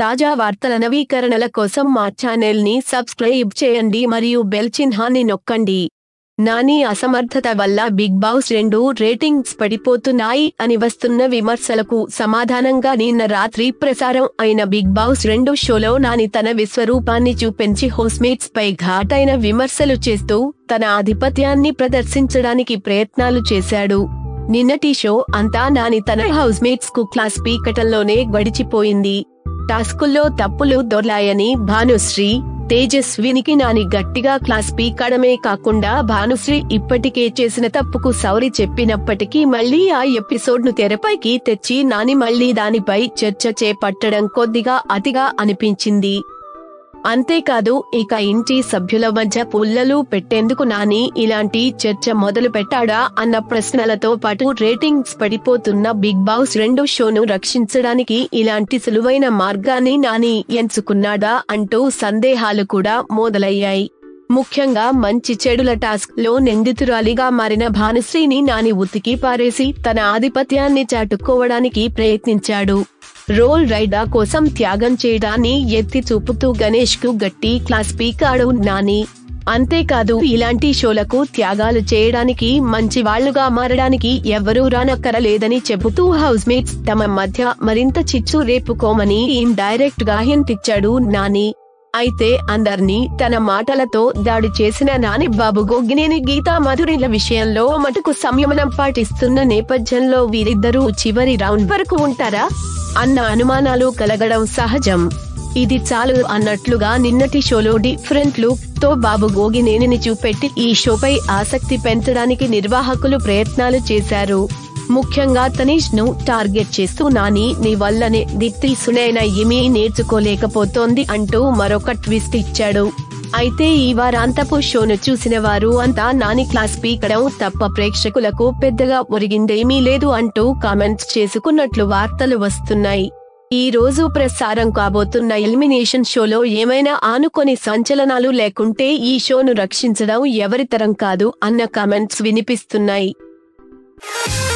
తాజా వార్తల నవీకరణల కోసం మా ఛానల్ ని సబ్స్క్రైబ్ చేయండి మరియు బెల్ చిహ్నాన్ని నొక్కండి నాని అసమర్థత వల్ల బిగ్ బాస్ రెండు రేటింగ్స్ పడిపోతున్నాయి అని వస్తున్న విమర్శలకు సమాధానంగా నిన్న రాత్రి ప్రసారం అయిన బిగ్ బాస్ రెండు షోలో నాని తన విశ్వరూపాన్ని చూపించి హౌస్మేట్స్ పై ఘాటైన విమర్శలు చేస్తూ తన ఆధిపత్యాన్ని ప్రదర్శించడానికి ప్రయత్నాలు చేశాడు నిన్నటి షో అంతా నాని తన హౌస్మేట్స్ కు క్లాస్ పీకటంలోనే గడిచిపోయింది టాస్కుల్లో తప్పులు దొర్లాయని భానుశ్రీ తేజస్వినికి నాని గట్టిగా క్లాస్ పీకడమే కాకుండా భానుశ్రీ ఇప్పటికే చేసిన తప్పుకు సౌరి చెప్పినప్పటికీ మళ్లీ ఆ ఎపిసోడ్ ను తెరపైకి తెచ్చి నాని మళ్లీ దానిపై చర్చ చేపట్టడం కొద్దిగా అతిగా అనిపించింది అంతేకాదు ఇక ఇంటి సభ్యుల మధ్య పుల్లలు పెట్టేందుకు నాని ఇలాంటి చర్చ మొదలు పెట్టాడా అన్న ప్రశ్నలతో పాటు రేటింగ్స్ పడిపోతున్న బిగ్ బాస్ రెండు షోను రక్షించడానికి ఇలాంటి సులువైన మార్గాన్ని నాని ఎంచుకున్నాడా అంటూ సందేహాలు కూడా మొదలయ్యాయి ముఖ్యంగా మంచి చెడుల టాస్క్ లో నిందితురాలిగా మారిన భానుశ్రీని నాని ఉతికి పారేసి తన ఆధిపత్యాన్ని చాటుకోవడానికి ప్రయత్నించాడు రోల్ రైడా కోసం త్యాగం చేయడాన్ని ఎత్తి చూపుతూ గణేష్ కు గట్టి క్లాస్ పీకాడు నాని అంతేకాదు ఇలాంటి షోలకు త్యాగాలు చేయడానికి మంచి వాళ్లుగా మారడానికి ఎవరూ రానక్కరలేదని చెబుతూ హౌస్ మేట్స్ తమ మధ్య మరింత చిచ్చు రేపుకోమని డైరెక్ట్ గా హింటిచ్చాడు నాని అయితే అందర్నీ తన మాటలతో దాడి చేసిన నాని బాబు గొగ్గినేని గీతా మధురిల విషయంలో మటుకు సంయమనం పాటిస్తున్న నేపథ్యంలో వీరిద్దరూ చివరి రౌండ్ వరకు ఉంటారా అన్న అనుమానాలు కలగడం సహజం ఇది చాలు అన్నట్లుగా నిన్నటి షోలో డిఫరెంట్ లుక్ తో బాబు గోగినేనిని చూపెట్టి ఈ షోపై ఆసక్తి పెంచడానికి నిర్వాహకులు ప్రయత్నాలు చేశారు ముఖ్యంగా తనీష్ ను టార్గెట్ చేస్తూ నాని నీ వల్లనే దిప్తి సునైన ఏమీ నేర్చుకోలేకపోతోంది అంటూ మరొక ట్విస్ట్ ఇచ్చాడు అయితే ఈ వారాంతపు షోను చూసిన వారు అంతా నాని క్లాస్ పీకడం తప్ప ప్రేక్షకులకు పెద్దగా ఒరిగిందేమీ లేదు అంటూ కామెంట్స్ చేసుకున్నట్లు వార్తలు వస్తున్నాయి ఈ రోజు ప్రసారం కాబోతున్న ఎలిమినేషన్ షోలో ఏమైనా ఆనుకొని సంచలనాలు లేకుంటే ఈ షోను రక్షించడం ఎవరితరం కాదు అన్న కామెంట్స్ వినిపిస్తున్నాయి